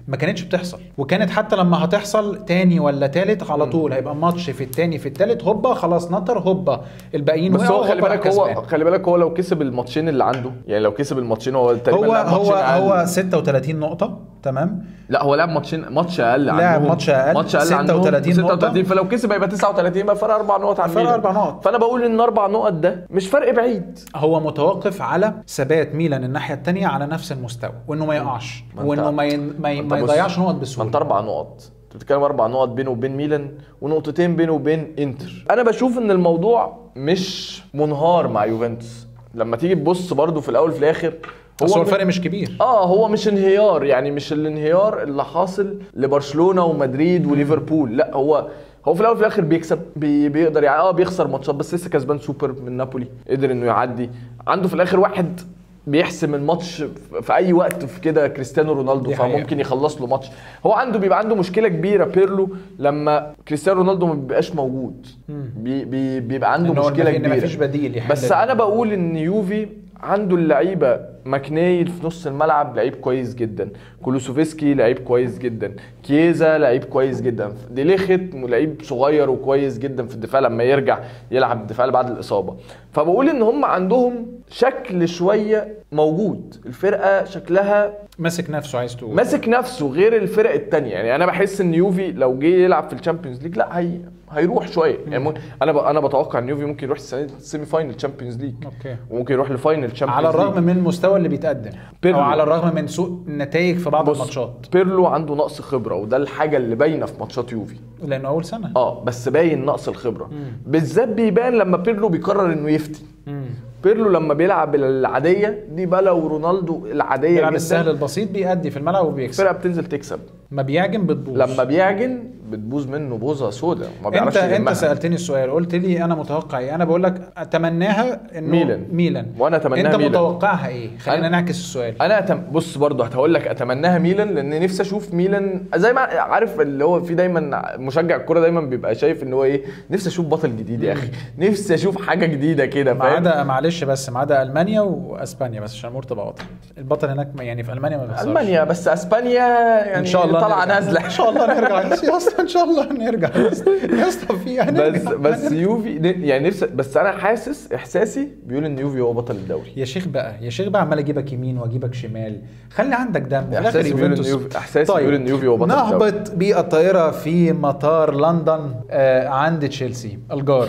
S3: ما كانتش بتحصل وكانت حتى لما هتحصل تاني ولا تالت على طول هيبقى ماتش في التاني في التالت هوبا خلاص نطر هوبا الباقيين
S1: بس هو
S3: وقعوا،
S1: خلي
S3: هوبا
S1: بالك هو
S3: كسبان.
S1: خلي بالك هو لو كسب الماتشين اللي عنده يعني لو كسب الماتشين هو تقريبا
S3: هو
S1: لعب
S3: هو
S1: ماتشين أقل.
S3: هو 36 نقطة تمام
S1: لا هو لعب ماتشين ماتش اقل
S3: لعب
S1: عندهم
S3: ماتش أقل،
S1: ماتش اقل
S3: 36
S1: عندهم 36
S3: نقطة.
S1: فلو كسب هيبقى 39 يبقى فرق اربع نقط عن
S3: فرق
S1: ميلان
S3: أربع نقط.
S1: فانا بقول ان اربع نقط ده مش فرق بعيد
S3: هو متوقف على ثبات ميلان الناحية التانية على نفس المستوى وانه ما يقعش
S1: ما أنت-
S3: وانه ما, ي... ما, ي...
S1: أنت
S3: ما
S1: بص،
S3: يضيعش نقط
S1: ما انت
S3: بسهولة
S1: اربع نقط انت بتتكلم اربع نقط بينه وبين ميلان ونقطتين بينه وبين انتر انا بشوف ان الموضوع مش منهار مع يوفنتوس لما تيجي تبص برضو في الاول وفي الاخر
S3: بس هو
S1: من-
S3: الفرق مش كبير
S1: اه هو مش انهيار يعني مش الانهيار اللي حاصل لبرشلونه ومدريد وليفربول لا هو هو في الاول وفي الاخر بيكسب بي بيقدر يعني اه بيخسر ماتشات بس لسه كسبان سوبر من نابولي قدر انه يعدي عنده في الاخر واحد بيحسم الماتش في- في اي وقت في كده كريستيانو رونالدو
S3: دي حقيقة.
S1: فممكن يخلص له ماتش هو عنده بيبقى عنده مشكله كبيره بيرلو لما كريستيانو رونالدو ما بيبقاش موجود بي بي بيبقى عنده
S3: إن هو
S1: مشكله
S3: إن
S1: كبيره
S3: مفيش بديل يحل
S1: بس
S3: ده.
S1: انا بقول ان يوفي عنده اللعيبه ماكناي في نص الملعب لعيب كويس جدا كولوسوفسكي لعيب كويس جدا كيزا لعيب كويس جدا ديليخت لعيب صغير وكويس جدا في الدفاع لما يرجع يلعب الدفاع اللي بعد الاصابه فبقول ان هم عندهم شكل شويه موجود الفرقه شكلها
S3: ماسك نفسه عايز تقول
S1: ماسك نفسه غير الفرق التانية يعني انا بحس ان يوفي لو جه يلعب في الشامبيونز ليج لا هي هيروح شويه يعني ممكن انا ب... انا بتوقع ان يوفي ممكن يروح السنه دي سيمي فاينل تشامبيونز ليج
S3: اوكي
S1: وممكن يروح لفاينل تشامبيونز
S3: على الرغم من المستوى اللي بيتقدم
S1: بيرلو.
S3: او على الرغم من سوء النتائج في بعض
S1: بص
S3: الماتشات
S1: بيرلو عنده نقص خبره وده الحاجه اللي باينه في ماتشات يوفي
S3: لانه اول سنه
S1: اه بس باين نقص الخبره بالذات بيبان لما بيرلو بيقرر انه يفتي بيرلو لما بيلعب العاديه دي بقى ورونالدو العاديه
S3: بيلعب
S1: جدا
S3: السهل البسيط بيأدي في الملعب وبيكسب
S1: الفرقه بتنزل تكسب
S3: ما بيعجن بتبوظ
S1: لما بيعجن بتبوظ منه بوظه سودا ما
S3: انت
S1: بيعرفش
S3: انت
S1: يلمها.
S3: سالتني السؤال قلت لي انا متوقع ايه انا بقول لك اتمناها انه
S1: ميلان.
S3: ميلان
S1: وأنا أتمناها
S3: انت
S1: ميلان.
S3: متوقعها ايه خلينا
S1: أنا-
S3: نعكس السؤال
S1: انا أتم... بص برضه هقول لك اتمناها ميلان لان نفسي اشوف ميلان زي ما عارف اللي هو في دايما مشجع الكوره دايما بيبقى شايف ان هو ايه نفسي اشوف بطل جديد يا اخي نفسي اشوف حاجه جديده كده
S3: ما
S1: فاهم
S3: عدا معلش بس ما عدا المانيا واسبانيا بس عشان الامور تبقى واضحه البطل هناك ما- يعني في المانيا ما بيخسرش
S1: المانيا بس اسبانيا يعني
S3: ان شاء الله
S1: طالعه
S3: نرجع.
S1: نازله
S3: ان شاء الله نرجع يا اسطى ان شاء الله نرجع يا اسطى يا اسطى في هنرجع.
S1: بس بس يوفي يعني نفسي بس انا حاسس احساسي بيقول ان يوفي هو بطل الدوري
S3: يا شيخ بقى يا شيخ بقى عمال اجيبك يمين واجيبك شمال خلي عندك دم في الآخر
S1: إحساسي بيقول إن
S3: يوفنتوس.
S1: يوفي- إحساسي بيقول إن يوفي هو بطل
S3: نهبط بالطائره في مطار لندن آه عند تشيلسي الجار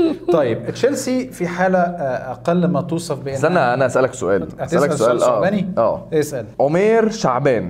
S3: طيب تشيلسي في حاله آه اقل ما توصف بان
S1: استنى انا اسالك سؤال
S3: هتسال سؤال صعباني
S1: اه
S3: اسال
S1: عمير شعبان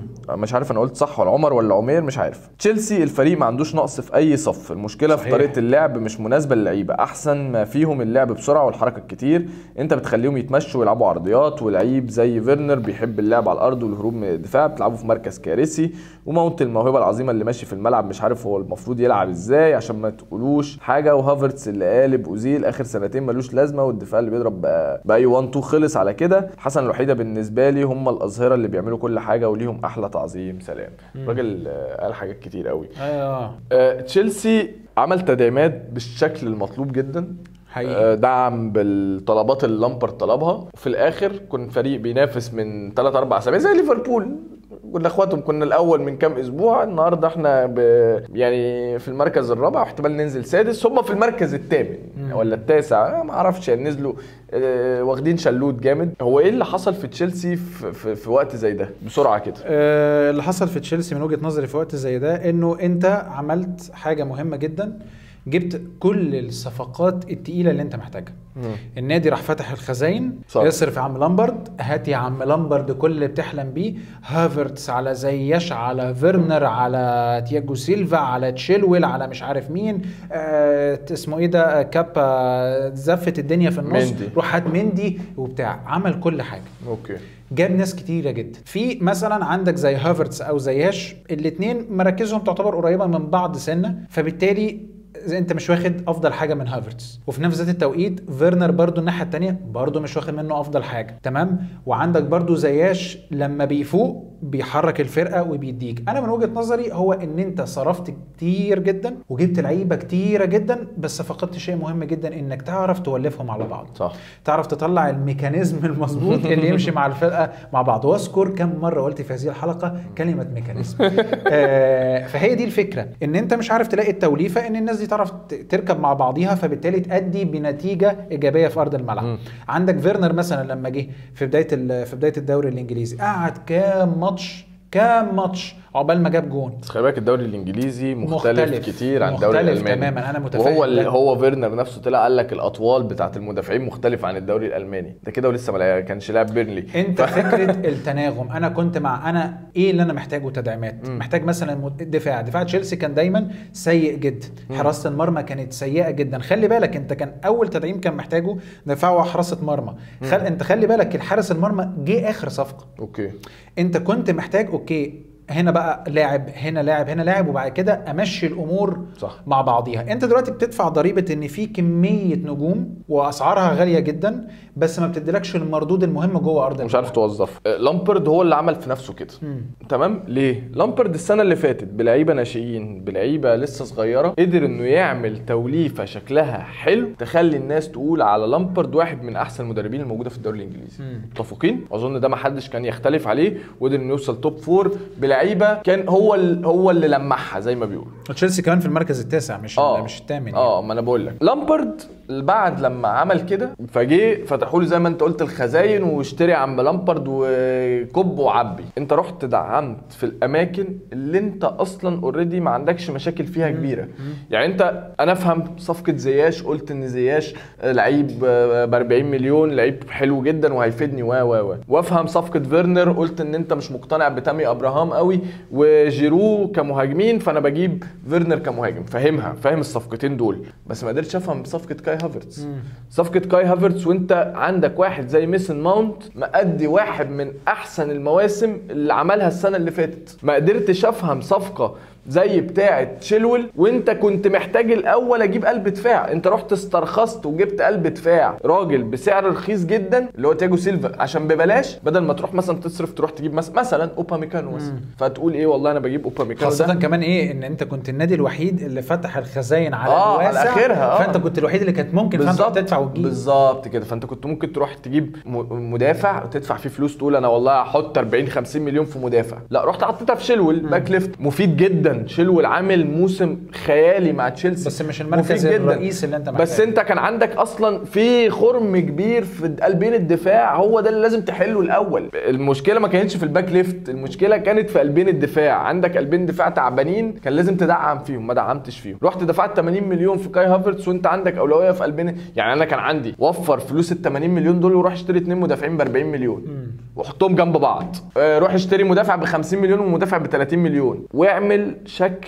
S1: مش عارف انا قلت صح ولا عمر ولا عمير مش عارف تشيلسي الفريق ما عندوش نقص في اي صف المشكله
S3: صحيح.
S1: في طريقه اللعب مش مناسبه للعيبه احسن ما فيهم اللعب بسرعه والحركه الكتير انت بتخليهم يتمشوا ويلعبوا عرضيات ولعيب زي فيرنر بيحب اللعب على الارض والهروب من الدفاع بتلعبوا في مركز كارثي وماونت الموهبه العظيمه اللي ماشي في الملعب مش عارف هو المفروض يلعب ازاي عشان ما تقولوش حاجه وهافرتس اللي قالب اوزيل اخر سنتين ملوش لازمه والدفاع اللي بيضرب بقى- باي 1 2 خلص على كده الحسنه الوحيده بالنسبه لي هم الاظهره اللي بيعملوا كل حاجه وليهم احلى تعظيم سلام الراجل آه، قال حاجات كتير قوي
S3: اه
S1: آه، تشيلسي عمل تدعيمات بالشكل المطلوب جدا
S3: حقيقي.
S1: آه، دعم بالطلبات اللي لامبرد طلبها وفي الاخر كن فريق بينافس من 3 4 اسابيع زي ليفربول كنا اخواتهم كنا الاول من كام اسبوع النهارده احنا ب... يعني في المركز الرابع واحتمال ننزل سادس هم في المركز الثامن ولا التاسع ما اعرفش يعني نزلوا آه، واخدين شلوت جامد هو ايه اللي حصل في تشيلسي في, في, في وقت زي ده بسرعه كده
S3: آه، اللي حصل في تشيلسي من وجهه نظري في وقت زي ده انه انت عملت حاجه مهمه جدا جبت كل الصفقات التقيله اللي انت محتاجها النادي راح فتح الخزاين
S1: صح.
S3: اصرف يا عم لامبرد هات يا عم لامبرد كل اللي بتحلم بيه هافرتس على زياش على فيرنر على تياجو سيلفا على تشيلويل على مش عارف مين آه اسمه ايه ده آه، كابا زفت الدنيا في النص
S1: مندي.
S3: روح هات مندي وبتاع عمل كل حاجه
S1: اوكي
S3: جاب ناس كتيرة جدا في مثلا عندك زي هافرتس او زياش الاثنين مراكزهم تعتبر قريبة من بعض سنة فبالتالي زي انت مش واخد افضل حاجه من هافرتس وفي نفس ذات التوقيت فيرنر برضو الناحيه الثانيه برضو مش واخد منه افضل حاجه تمام وعندك برضو زياش لما بيفوق بيحرك الفرقه وبيديك انا من وجهه نظري هو ان انت صرفت كتير جدا وجبت لعيبه كتيره جدا بس فقدت شيء مهم جدا انك تعرف تولفهم على بعض
S1: صح
S3: تعرف تطلع الميكانيزم المظبوط اللي يمشي مع الفرقه مع بعض واذكر كم مره قلت في هذه الحلقه كلمه ميكانيزم آه فهي دي الفكره ان انت مش عارف تلاقي التوليفه ان الناس دي تعرف ت- تركب مع بعضيها فبالتالي تأدي بنتيجه ايجابيه في ارض الملعب
S1: مم.
S3: عندك فيرنر مثلا لما جه في بدايه ال- في بدايه الدوري الانجليزي قعد كام ماتش كام ماتش عقبال ما جاب جون
S1: بس خلي بالك الدوري الانجليزي مختلف,
S3: مختلف.
S1: كتير عن الدوري
S3: مختلف
S1: الالماني
S3: تماماً، أنا متفاهم
S1: وهو اللي
S3: ده.
S1: هو فيرنر نفسه طلع قال لك الاطوال بتاعت المدافعين مختلفه عن الدوري الالماني ده كده ولسه ما كانش لاعب بيرنلي
S3: انت فكره التناغم انا كنت مع انا ايه اللي انا محتاجه تدعيمات محتاج مثلا مد- دفاع دفاع تشيلسي كان دايما سيء جدا حراسه المرمى كانت سيئه جدا خلي بالك انت كان اول تدعيم كان محتاجه دفاع وحراسه مرمى خل... انت خلي بالك الحارس المرمى جه اخر صفقه
S1: اوكي
S3: انت كنت محتاج اوكي هنا بقى لاعب هنا لاعب هنا لاعب وبعد كده امشي الامور
S1: صح.
S3: مع بعضيها انت دلوقتي بتدفع ضريبه ان في كميه نجوم واسعارها غاليه جدا بس ما بتديلكش المردود المهم جوه ارض
S1: مش عارف توظف آه، لامبرد هو اللي عمل في نفسه كده
S3: مم.
S1: تمام ليه لامبرد السنه اللي فاتت بلعيبه ناشئين بلعيبه لسه صغيره قدر انه يعمل توليفه شكلها حلو تخلي الناس تقول على لامبرد واحد من احسن المدربين الموجوده في الدوري الانجليزي
S3: مم.
S1: متفقين اظن ده ما حدش كان يختلف عليه وقدر انه يوصل توب فور بلعيبه كان هو ال- هو اللي لمعها زي ما بيقولوا
S3: تشيلسي كمان في المركز التاسع مش
S1: اه
S3: مش الثامن
S1: اه ما انا بقول لك لامبرد بعد لما عمل كده فجه فتحوا له زي ما انت قلت الخزاين واشتري عم لامبرد وكب وعبي انت رحت دعمت في الاماكن اللي انت اصلا اوريدي ما عندكش مشاكل فيها كبيره يعني انت انا افهم صفقه زياش قلت ان زياش لعيب ب 40 مليون لعيب حلو جدا وهيفيدني و و و وافهم صفقه فيرنر قلت ان انت مش مقتنع بتامي ابراهام قوي وجيرو كمهاجمين فانا بجيب فيرنر كمهاجم فاهمها فاهم الصفقتين دول بس ما قدرتش افهم صفقه كاي هافرتز صفقه كاي هافرتز وانت عندك واحد زي ميسن ماونت مأدي واحد من احسن المواسم اللي عملها السنه اللي فاتت ما قدرتش افهم صفقه زي بتاعه تشيلول وانت كنت محتاج الاول اجيب قلب دفاع انت رحت استرخصت وجبت قلب دفاع راجل بسعر رخيص جدا اللي هو تياجو سيلفا عشان ببلاش بدل ما تروح مثلا تصرف تروح تجيب مثلا مثلا اوبا ميكانو مثلا فتقول ايه والله انا بجيب اوبا ميكانو
S3: خاصة
S1: ده
S3: كمان ايه ان انت كنت النادي الوحيد اللي فتح الخزاين على
S1: آه، على
S3: الواسع
S1: آخرها، آه.
S3: فانت كنت الوحيد اللي كانت ممكن فانت
S1: بالظبط
S3: تدفع وتجيب
S1: بالظبط كده فانت كنت ممكن تروح تجيب م- مدافع وتدفع فيه فلوس تقول انا والله هحط 40 50 مليون في مدافع لا رحت حطيتها في شيلول باك ليفت مفيد جدا شيلول عامل موسم خيالي مع تشيلسي
S3: بس مش المركز
S1: مفيد جداً.
S3: الرئيسي اللي انت محتاجه
S1: بس انت كان عندك اصلا في خرم كبير في قلبين الدفاع هو ده اللي لازم تحله الاول المشكله ما كانتش في الباك ليفت المشكله كانت في قلبين الدفاع عندك قلبين دفاع تعبانين كان لازم تدعم فيهم ما دعمتش فيهم رحت دفعت 80 مليون في كاي هافرتس وانت عندك اولويه في قلبين يعني انا كان عندي وفر فلوس ال 80 مليون دول وروح اشتري اثنين مدافعين ب 40 مليون وحطهم جنب بعض آه، روح اشتري مدافع ب 50 مليون ومدافع ب 30 مليون واعمل شكل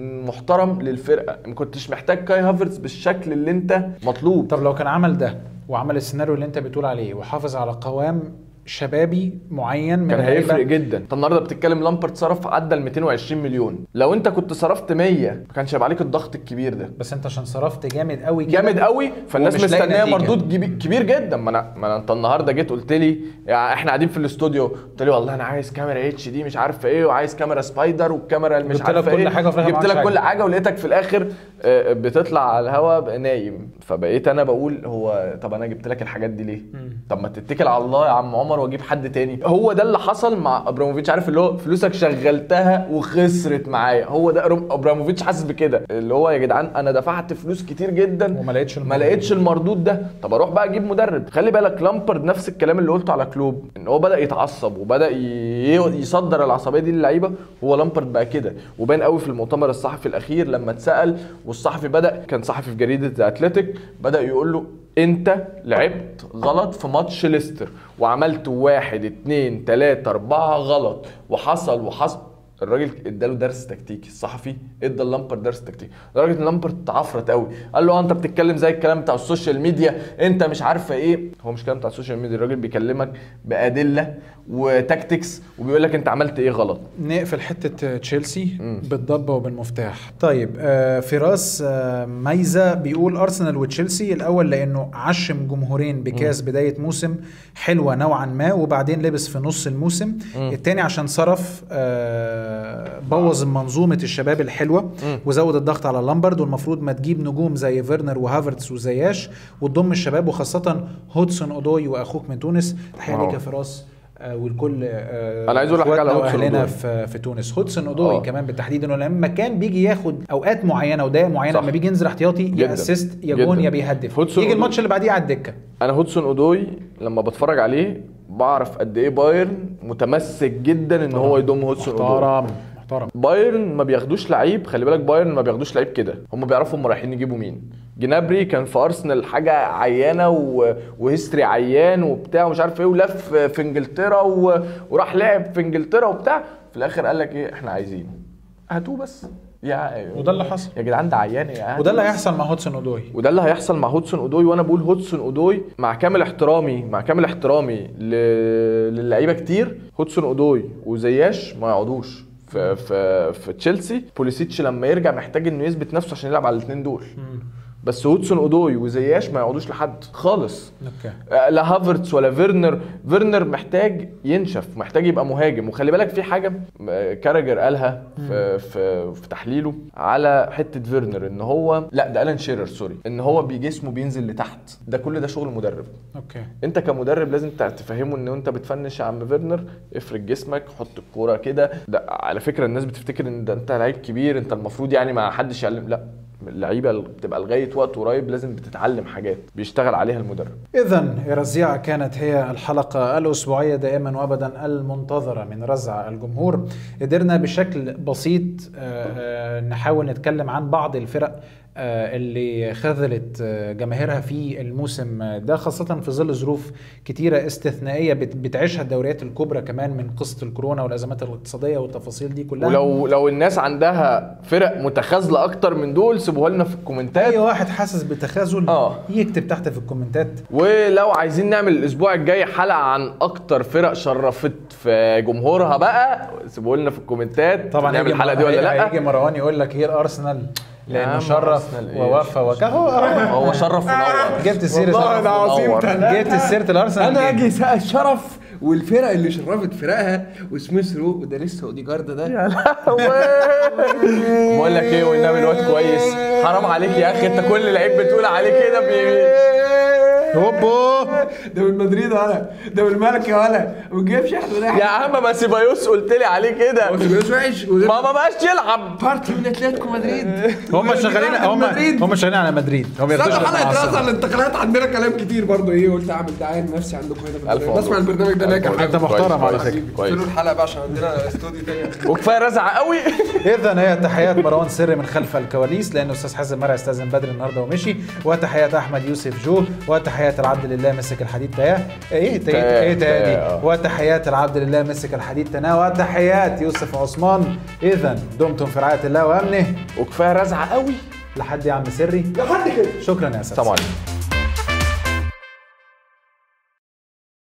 S1: محترم للفرقه ما كنتش محتاج كاي هافرتس بالشكل اللي انت مطلوب
S3: طب لو كان عمل ده وعمل السيناريو اللي انت بتقول عليه وحافظ على قوام شبابي معين من
S1: كان
S3: اللعيبة،
S1: هيفرق جدا انت النهارده بتتكلم لامبرد صرف عدى ال 220 مليون لو انت كنت صرفت 100 ما كانش هيبقى عليك الضغط الكبير ده
S3: بس انت عشان صرفت جامد قوي كده
S1: جامد قوي فالناس
S3: ومش لاقي
S1: مستنيه
S3: نتيجة.
S1: مردود جبي- كبير جدا ما انا ما انا انت النهارده جيت قلت لي يعني احنا قاعدين في الاستوديو قلت لي والله انا عايز كاميرا اتش دي مش عارف ايه وعايز كاميرا سبايدر والكاميرا اللي مش
S3: جبت لك
S1: عارف
S3: كل
S1: ايه
S3: حاجة وفي الآخر
S1: جبت
S3: معكش
S1: لك كل
S3: حاجة.
S1: حاجه ولقيتك في الاخر آه، بتطلع على الهوا بقى نايم فبقيت انا بقول هو طب انا جبت لك الحاجات دي ليه طب ما تتكل على الله يا عم عمر واجيب حد تاني هو ده اللي حصل مع ابراموفيتش عارف اللي هو فلوسك شغلتها وخسرت معايا هو ده أبرام- ابراموفيتش حاسس بكده اللي هو يا جدعان انا دفعت فلوس كتير جدا
S3: وما لقيتش
S1: ما
S3: المردود.
S1: لقيتش المردود ده طب اروح بقى اجيب مدرب خلي بالك لامبرد نفس الكلام اللي قلته على كلوب ان هو بدا يتعصب وبدا ي- يصدر العصبيه دي للعيبه هو لامبرد بقى كده وبان قوي في المؤتمر الصحفي الاخير لما اتسال والصحفي بدا كان صحفي في جريده ذا اتلتيك بدا يقول له انت لعبت غلط في ماتش ليستر وعملت واحد اتنين تلاتة اربعة غلط وحصل وحصل الراجل اداله درس تكتيكي الصحفي ادى لامبرد درس تكتيكي لدرجه ان لامبرد اتعفرت قوي قال له آه، انت بتتكلم زي الكلام بتاع السوشيال ميديا انت مش عارفه ايه هو مش كلام بتاع السوشيال ميديا الراجل بيكلمك بادله وتكتكس وبيقول لك انت عملت ايه غلط
S3: نقفل حته تشيلسي بالضبه وبالمفتاح طيب آه فراس آه ميزه بيقول ارسنال وتشيلسي الاول لانه عشم جمهورين بكاس بدايه موسم حلوه نوعا ما وبعدين لبس في نص الموسم التاني عشان صرف آه بوظ منظومه الشباب الحلوه وزود الضغط على لامبرد والمفروض ما تجيب نجوم زي فيرنر وهافرتس وزياش وتضم الشباب وخاصه هودسون اودوي واخوك من تونس تحيه
S1: آه.
S3: ليك يا فراس آه والكل آه
S1: أنا عايز أقول لك حاجة على
S3: إخواتنا
S1: هودسون
S3: واهلنا
S1: أودوي.
S3: في في تونس هودسون اودوي
S1: آه.
S3: كمان بالتحديد انه لما كان بيجي ياخد اوقات معينه ودقائق معينه
S1: صح.
S3: لما بيجي ينزل احتياطي يا
S1: جداً.
S3: اسيست يا
S1: جداً.
S3: جون يا بيهدف
S1: هودسون
S3: يجي
S1: أودوي.
S3: الماتش اللي بعديه على الدكه
S1: انا هودسون اودوي لما بتفرج عليه بعرف قد ايه بايرن متمسك جدا ان هو يضم هودسون اودوي
S3: محترم محترم
S1: بايرن ما بياخدوش لعيب خلي بالك بايرن ما بياخدوش لعيب كده هم بيعرفوا هم رايحين يجيبوا مين جنابري كان في ارسنال حاجه عيانه و... وهيستوري عيان وبتاع ومش عارف ايه ولف في انجلترا و... وراح لعب في انجلترا وبتاع في الاخر قال لك ايه احنا عايزينه هاتوه بس يا
S3: وده اللي حصل.
S1: يا جدعان ده عيان يا
S3: وده اللي
S1: هاتوه بس.
S3: هيحصل مع هودسون اودوي
S1: وده اللي هيحصل مع هودسون اودوي وانا بقول هودسون اودوي مع كامل احترامي مع كامل احترامي ل... للعيبه كتير هودسون اودوي وزياش ما يقعدوش في في في تشيلسي بوليسيتش لما يرجع محتاج انه يثبت نفسه عشان يلعب على الاثنين دول بس هودسون اودوي وزياش ما يقعدوش لحد خالص
S3: اوكي
S1: آه، لا هافرتس ولا فيرنر فيرنر محتاج ينشف محتاج يبقى مهاجم وخلي بالك في حاجه آه، كاراجر قالها في في في تحليله على حته فيرنر ان هو لا ده الان شيرر سوري ان هو بجسمه بينزل لتحت ده كل ده شغل مدرب
S3: اوكي
S1: انت كمدرب لازم تع- تفهمه ان انت بتفنش يا عم فيرنر افرد جسمك حط الكوره كده ده على فكره الناس بتفتكر ان ده انت لعيب كبير انت المفروض يعني ما حدش يعلم لا اللعيبه اللي بتبقى لغايه وقت قريب لازم بتتعلم حاجات بيشتغل عليها المدرب
S3: إذا رزيعة كانت هي الحلقة الأسبوعية دائما وأبدا المنتظرة من رزع الجمهور قدرنا بشكل بسيط آه، آه، نحاول نتكلم عن بعض الفرق آه، اللي خذلت آه، جماهيرها في الموسم ده خاصة في ظل ظروف كتيرة استثنائية بت- بتعيشها الدوريات الكبرى كمان من قصة الكورونا والأزمات الاقتصادية والتفاصيل دي كلها
S1: ولو لو الناس عندها فرق متخاذله اكتر من دول سيبوها لنا في الكومنتات
S3: أي واحد حاسس بتخاذل
S1: آه.
S3: يكتب تحت في الكومنتات
S1: ولو عايزين نعمل الاسبوع الجاي حلقه عن اكتر فرق شرفت في جمهورها بقى سيبوه لنا في الكومنتات
S3: طبعا
S1: نعمل
S3: هيجي
S1: الحلقه دي ولا لا
S3: هيجي مروان يقول لك هي الارسنال
S1: يا
S3: لانه
S1: عم
S3: شرف
S1: أرسنال إيه؟
S3: ووفى وكهو
S1: هو شرف ونور
S3: جبت سيره
S2: والله العظيم
S1: منور.
S2: ثلاثة.
S3: جبت سيره الارسنال
S2: انا
S3: منين؟
S2: اجي ساعة الشرف والفرق اللي شرفت فرقها وسميث رو وده لسه اوديجارد ده
S1: بقول لك ايه والنبي الواد كويس حرام عليك يا اخي انت كل لعيب بتقول عليه كده بي...
S3: هوبو
S2: ده من مدريد ولا ده من الملك يا ولا ما تجيبش احنا
S1: يا عم ما سيبايوس قلت لي عليه كده
S2: مش وحش
S1: ما ما بقاش يلعب
S2: بارتي من اتلتيكو مدريد
S3: هم شغالين هم
S2: مدريد.
S3: هم شغالين على مدريد هم
S2: استنى
S3: ياخدوش
S2: حلقه
S3: العاصمة.
S2: راسا الانتقالات عندنا كلام كتير برضه ايه قلت اعمل دعايه لنفسي عندكم هنا
S1: ألف
S2: في
S1: مبروك.
S2: البرنامج بسمع البرنامج ده
S1: ألف
S2: ناجح
S1: مبروك.
S3: انت محترم على
S1: كويس،
S3: فكره
S1: كويس
S2: قلت له الحلقه بقى عشان عندنا استوديو تاني
S1: وكفايه رزع قوي
S3: اذا هي تحيات مروان سري من خلف الكواليس لانه استاذ حازم مرعي استاذن بدري النهارده ومشي وتحيات احمد يوسف جو وتحيات العبد لله مسك الحديد تياه ايه تياه
S1: تياه،
S3: ايه تياه
S1: تياه،
S3: دي
S1: آه.
S3: وتحيات العبد لله مسك الحديد تناه وتحيات يوسف عثمان اذا دمتم في رعايه الله وامنه
S1: وكفايه رزع قوي
S3: لحد يا عم سري
S2: لحد كده
S3: شكرا يا استاذ
S1: سلام عليكم